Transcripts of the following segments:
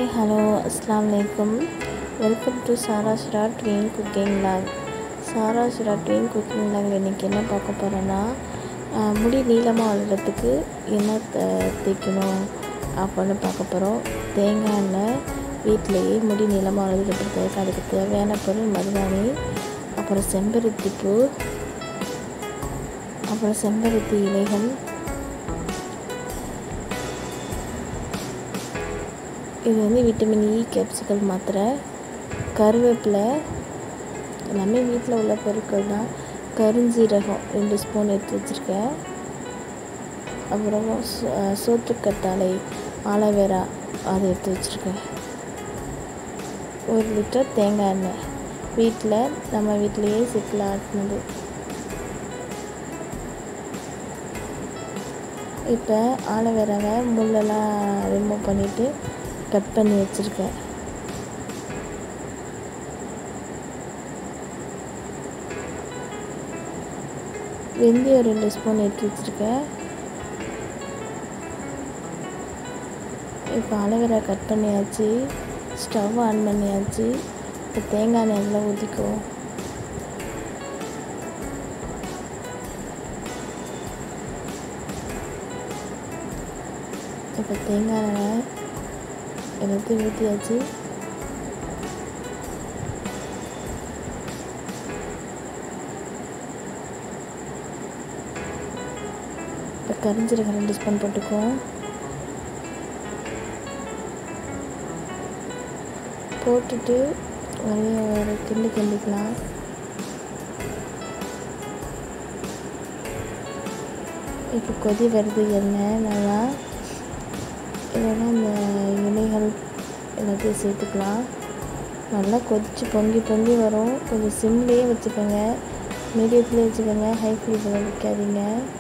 hi hello அஸ்லாம் வலைக்கம் welcome to Sara Shira twin cooking log Sara Shira twin cooking லாகில் இன்றைக்கி என்ன பார்க்க போகிறேன்னா ஆஹ், முடி நீளமாக வளர்கிறதுக்கு என்ன த- தேய்க்கணும் அப்படின்னு பார்க்க போகிறோம் தேங்காய் எண்ணெய் வீட்டிலையே முடி நீளமாக வளர்கிறதுக்கு அதுக்கு தேவையான பொருள் மருதாணி அப்புறம் செம்பருத்தி பூ அப்புறம் செம்பருத்தி இலைகள் இது வந்து விட்டமின் இ கேப்சிகல் மாத்திரை கருவேப்பிலை எல்லாமே வீட்டில் உள்ள பொருட்கள் தான் கருஞ்சீரகம் ரெண்டு ஸ்பூன் எடுத்து வச்சுருக்கேன் அப்புறம் சோ- அஹ் சோற்றுக்கத்தாழை ஆலோவேரா அதை எடுத்து வச்சுருக்கேன் ஒரு லிட்டர் தேங்காய் எண்ணெய் வீட்டில் நம்ம வீட்டிலையே சிக்கில் ஆட்டினது இப்போ ஆலோவேராவை முள்ளெல்லாம் ரிமூவ் பண்ணிவிட்டு கட் பண்ணி வச்சுருக்கேன் வெந்தயம் ரெண்டு ஸ்பூன் எடுத்து வச்சுருக்கேன் இப்போ அலோவேரா கட் பண்ணியாச்சு ஸ்டவ் ஆன் பண்ணியாச்சு இப்போ தேங்காய் எண்ணெய் எல்லாம் ஊற்றிக்குவோம் இப்போ தேங்காய் எண்ணெய் எல்லாத்தையும் ஊற்றியாச்சு இப்போ கரிஞ்சீரகம் ரெண்டு ஸ்பூன் போட்டுக்குவோம் போட்டுட்டு ஒரே ஒரு கிண்டு கிண்டிக்கலாம் இப்போ கொதி வருது எண்ணெய் நல்லா இல்லைன்னா இந்த இலைகள் எல்லாத்தையும் சேர்த்துக்கலாம் நல்லா கொதிச்சு பொங்கி பொங்கி வரும் கொஞ்சம் சிம்லேயே வச்சுக்கோங்க மீடியத்துலேயே வச்சுக்கோங்க ஹை ஃப்ளேமில் வைக்காதீங்க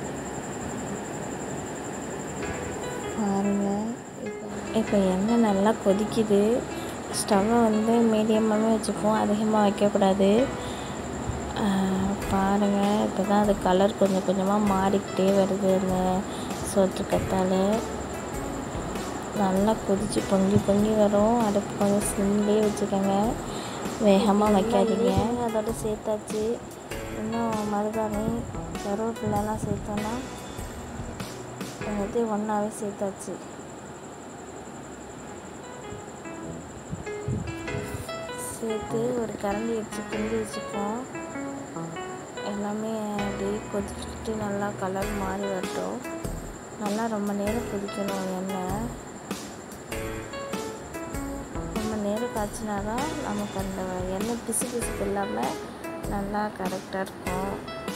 பாருங்கள் இப்போ இப்போ எண்ணெய் நல்லா கொதிக்குது ஸ்டவ்வை வந்து மீடியமாகவே வச்சுப்போம் அதிகமாக வைக்கக்கூடாது ஆஹ் பாருங்க இப்போ தான் அது கலர் கொஞ்சம் கொஞ்சமாக மாறிக்கிட்டே வருது அந்த சோற்று கத்தாழை நல்லா கொதிச்சு பொங்கி பொங்கி வரும் அடுப்பு கொஞ்சம் சிம்லேயே வச்சுக்கோங்க வேகமாக வைக்காதீங்க அதோட சேர்த்தாச்சு இன்னும் மருதாணி கருவேப்பிலெலாம் சேர்த்தோன்னா எல்லாத்தையும் ஒன்றாவே சேர்த்தாச்சு சேர்த்து ஒரு கரண்டி வச்சு கிண்டி வச்சுப்போம் எல்லாமே அப்படியே கொதிச்சுட்டு நல்லா கலர் மாறி வரட்டும் நல்லா ரொம்ப நேரம் கொதிக்கணும் எண்ணெய் ரொம்ப நேரம் காய்ச்சினா தான் நமக்கு அந்த எண்ணெய் பிசு பிசுப்பு இல்லாமல் நல்லா கரெக்டாக இருக்கும்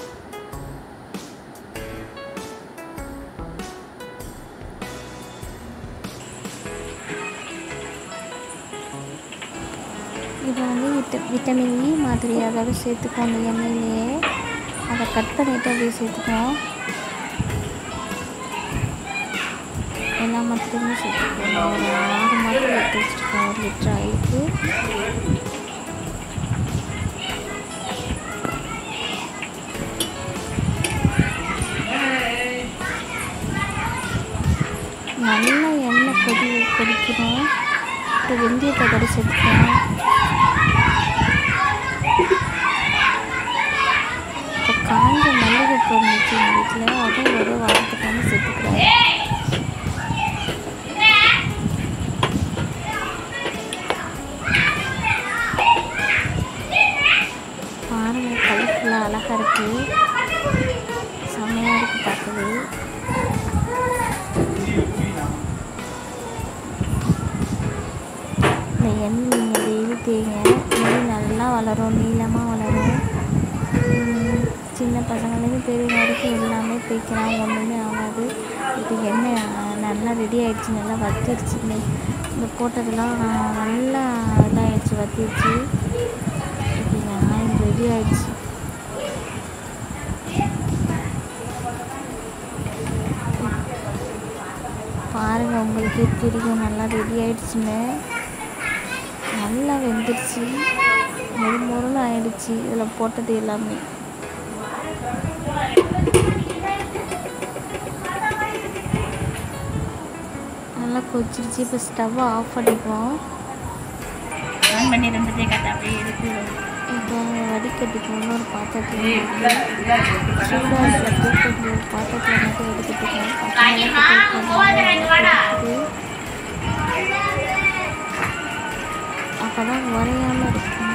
இது வந்து விட்ட விட்டமின் இ மாதிரி அதோட சேர்த்துக்கோ அந்த எண்ணெயிலேயே அதை கட் பண்ணிவிட்டு அப்படியே சேர்த்துக்கணும் எல்லா மாத்திரையுமே சேர்த்துக்கணும் ஒரு ஆறு மாத்திரை எடுத்து வச்சுருக்கேன் ஒரு லிட்டர் ஆயிலுக்கு நல்லா எண்ணெய் கொதி கொதிக்கணும் இப்போ வெந்தயத்தை அதோட சேர்த்துக்கணும் இப்போ காஞ்ச மல்லிகைப்பூ இருந்துச்சு எங்கள் வீட்டில் அதுவும் ஒரு வாரத்துக்கான சேர்த்துக்கிறேன் பாருங்க கலர்ஃபுல்லாக அழகாக இருக்குது செம்மையாக இருக்குது பார்க்கவே இந்த எண்ணெய் நீங்கள் டெய்லி தேய்ங்க முடி நல்லா வளரும் நீளமாக வளரும் உம், சின்ன பசங்கள்லேருந்து பெரியவங்க வரைக்கும் எல்லாமே தேய்க்கலாம் ஒன்றுமே ஆகாது இது எண்ணெய் அஹ், நல்லா ரெடி ஆயிடுச்சு நல்லா வத்திருச்சு இந்த போட்டதெல்லாம் நல்லா இதாகிடுச்சு வத்திருச்சு இப்போ ஆயில் ரெடி ஆயிடுச்சு பாருங்கள் உங்களுக்கே தெரியும் நல்லா ரெடி ஆயிடுச்சுன்னு நல்லா வெந்துருச்சு மொறு மொறுன்னு ஆயிடுச்சு இதில் போட்டது எல்லாமே நல்லா நல்லா கொச்சிருச்சு இப்போ ஸ்டவ்வை ஆஃப் பண்ணிக்குவோம் ஆன் பண்ணி ரெண்டு கட்ட அப்படியே எடுத்து இப்போ வடிகட்டிக்கு இன்னொரு பாத்திரத்தில் சூடாக இருக்கிறது கொஞ்சம் ஒரு பாத்திரத்தில் மட்டும் வடிகட்டிக்குவோம் அப்போ தான் உரையாமல் இருக்கும்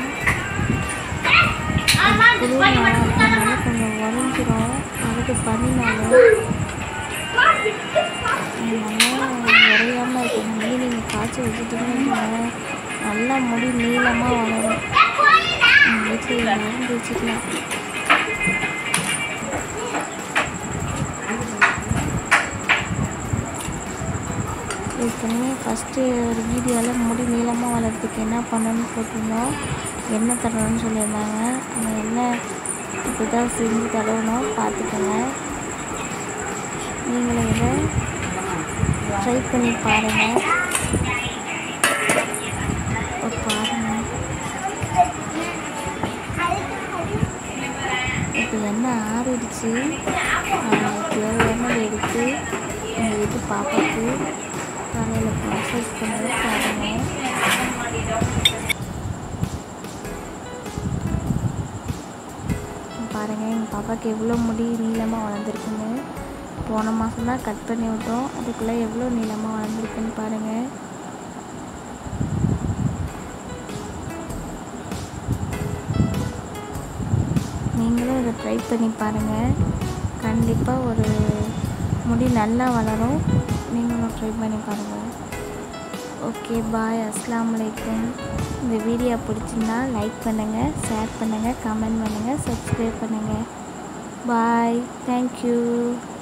குளிர்னா அதனால கொஞ்சம் உறைஞ்சிரும் அதுக்கு பனினால நல்லா உரையாமல் இருக்கும் முடி நீங்கள் காய்ச்சி வச்சுட்டீங்கன்னா நல்லா முடி நீளமாக வளரும் உங்கள் வீட்டில் எல்லாரும் வச்சுக்கலாம் ஏற்கனவே ஃபஸ்ட்டு ஒரு வீடியோவில் முடி நீளமாக வளர்றதுக்கு என்ன பண்ணணும்னு போட்டிருந்தோம் எண்ணெய் தடவணும்னு சொல்லியிருந்தாங்க அந்த எண்ணெய் இப்படி தான் செஞ்சு தடவணும் பார்த்துக்கோங்க நீங்களும் இதை ட்ரை பண்ணி பாருங்கள் இப்போ பாருங்கள் இப்போ எண்ணெய் ஆறிடுச்சு தேவையானதை எடுத்து எங்கள் வீட்டு பாப்பாவுக்கு தலையில் ப்ராசஸ் பண்ணி பாருங்கள் பாருங்கள் எங்கள் பாப்பாவுக்கு எவ்வளோ முடி நீளமாக வளர்ந்துருக்குன்னு போன மாதம் தான் கட் பண்ணி விட்டோம் அதுக்குள்ளே எவ்வளோ நீளமாக வளர்ந்துருக்குன்னு பாருங்கள் நீங்களும் இதை ட்ரை பண்ணி பாருங்கள் கண்டிப்பாக ஒரு முடி நல்லா வளரும் நீங்களும் ட்ரை பண்ணி பாருங்கள் ஓகே பாய் அஸ்லாம் வலைக்கும் இந்த வீடியோ பிடிச்சிருந்தா லைக் பண்ணுங்கள் ஷேர் பண்ணுங்கள் கமெண்ட் பண்ணுங்கள் சப்ஸ்கிரைப் பண்ணுங்கள் பாய் தேங்க்யூ